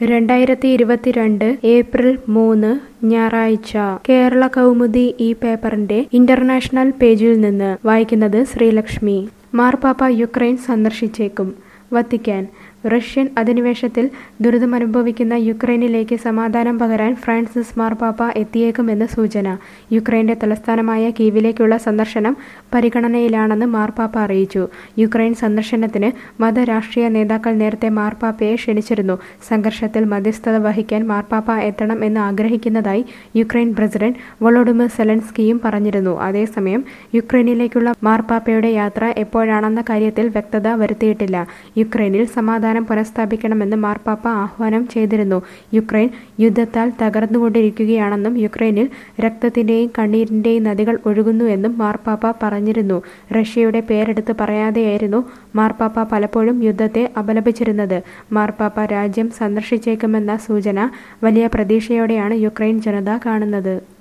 രണ്ടായിരത്തി ഇരുപത്തിരണ്ട് ഏപ്രിൽ മൂന്ന് ഞായറാഴ്ച കേരള കൗമുദി ഈ പേപ്പറിന്റെ ഇന്റർനാഷണൽ പേജിൽ നിന്ന് വായിക്കുന്നത് ശ്രീലക്ഷ്മി മാർപ്പാപ്പ യുക്രൈൻ സന്ദർശിച്ചേക്കും വത്തിക്കാൻ റഷ്യൻ അധിനിവേശത്തിൽ ദുരിതമനുഭവിക്കുന്ന യുക്രൈനിലേക്ക് സമാധാനം പകരാൻ ഫ്രാൻസിസ് മാർപ്പാപ്പ എത്തിയേക്കുമെന്ന് സൂചന യുക്രൈന്റെ തലസ്ഥാനമായ കീവിലേക്കുള്ള സന്ദർശനം പരിഗണനയിലാണെന്ന് മാർപ്പാപ്പ അറിയിച്ചു യുക്രൈൻ സന്ദർശനത്തിന് മതരാഷ്ട്രീയ നേതാക്കൾ നേരത്തെ മാർപ്പാപ്പയെ ക്ഷണിച്ചിരുന്നു സംഘർഷത്തിൽ മധ്യസ്ഥത വഹിക്കാൻ മാർപ്പാപ്പ എത്തണം എന്ന് ആഗ്രഹിക്കുന്നതായി യുക്രൈൻ പ്രസിഡന്റ് വൊളോഡിമിർ സെലൻസ്കിയും പറഞ്ഞിരുന്നു അതേസമയം യുക്രൈനിലേക്കുള്ള മാർപ്പാപ്പയുടെ യാത്ര എപ്പോഴാണെന്ന കാര്യത്തിൽ വ്യക്തത വരുത്തിയിട്ടില്ല യുക്രൈനിൽ സമാധാനം പുനഃസ്ഥാപിക്കണമെന്ന് മാർപ്പാപ്പ ആഹ്വാനം ചെയ്തിരുന്നു യുക്രൈൻ യുദ്ധത്താൽ തകർന്നുകൊണ്ടിരിക്കുകയാണെന്നും യുക്രൈനിൽ രക്തത്തിന്റെയും കണ്ണീരിന്റെയും നദികൾ ഒഴുകുന്നുവെന്നും മാർപ്പാപ്പ പറഞ്ഞിരുന്നു റഷ്യയുടെ പേരെടുത്ത് പറയാതെയായിരുന്നു മാർപ്പാപ്പ പലപ്പോഴും യുദ്ധത്തെ അപലപിച്ചിരുന്നത് മാർപ്പാപ്പ രാജ്യം സന്ദർശിച്ചേക്കുമെന്ന സൂചന വലിയ പ്രതീക്ഷയോടെയാണ് യുക്രൈൻ ജനത കാണുന്നത്